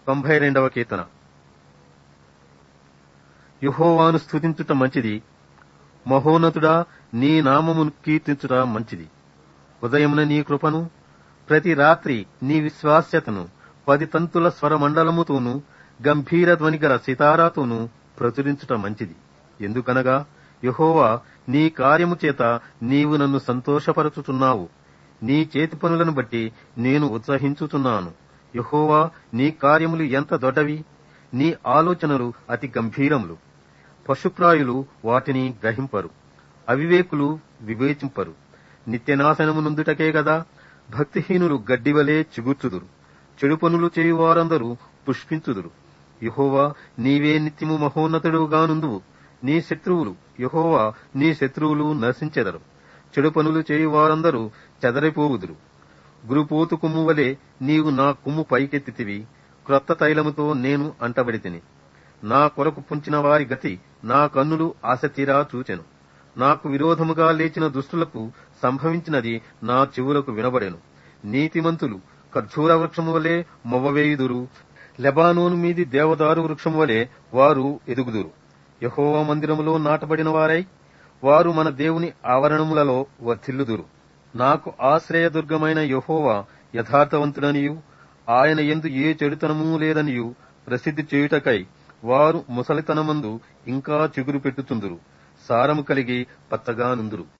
తొంభై రెండవ కీర్తన యుహోవాను స్థుతించుట మంచిది మహోన్నతుడా నీ నామమును కీర్తించుట మంచిది ఉదయమున నీ కృపను ప్రతి రాత్రి నీ విశ్వాస్యతను పది తంతుల స్వరమండలముతోనూ గంభీర ధ్వని గల సితారాతోనూ ప్రచురించుట మంచిది ఎందుకనగా యహోవా నీ కార్యము చేత నీవు నన్ను సంతోషపరచుచున్నావు నీ చేతి పనులను బట్టి నేను ఉత్సహించుచున్నాను యహోవా నీ కార్యములు ఎంత దొడ్డవి నీ ఆలోచనలు అతి గంభీరములు పశుప్రాయులు వాటిని గ్రహింపరు అవివేకులు వివేచింపరు నిత్యనాశనము నుందుటకే గదా భక్తిహీనులు గడ్డివలే చిగుర్చుదురు చెడు పనులు చేయువారందరూ పుష్పించుదురు యహోవా నీవే నిత్యము మహోన్నతుడుగానుందువు నీ శత్రువులు యహోవా నీ శత్రువులు నశించెదరు చెడు పనులు చేయువారందరూ చెదరిపోవుదురు గురుపోతు కుమ్ము వలె నీవు నా కుమ్ము పైకెత్తితివి క్రొత్త తైలముతో నేను అంటబడితిని నా కొరకు పుంచిన వారి గతి నా కన్నులు ఆసక్తిరా చూచెను నాకు విరోధముగా లేచిన దుష్టులకు సంభవించినది నా చెవులకు వినబడెను నీతిమంతులు ఖర్జూర వృక్షము వలె మొవ్వవేయుదురు లెబానోను మీది దేవదారు వృక్షము వలె వారు ఎదుగుదురు యహోవ మందిరములో నాటబడిన వారై వారు మన దేవుని ఆవరణములలో వర్ధిల్లుదురు నాకు ఆశ్రయదుర్గమైన యహోవా యథార్థవంతుడనియు ఆయన ఎందు ఏ చెడుతనమూ లేదనియు ప్రసిద్ధి చేయుటకై వారు ముసలితనమందు ఇంకా చిగురు పెట్టుతుందురు సారము కలిగి పచ్చగా నుందురు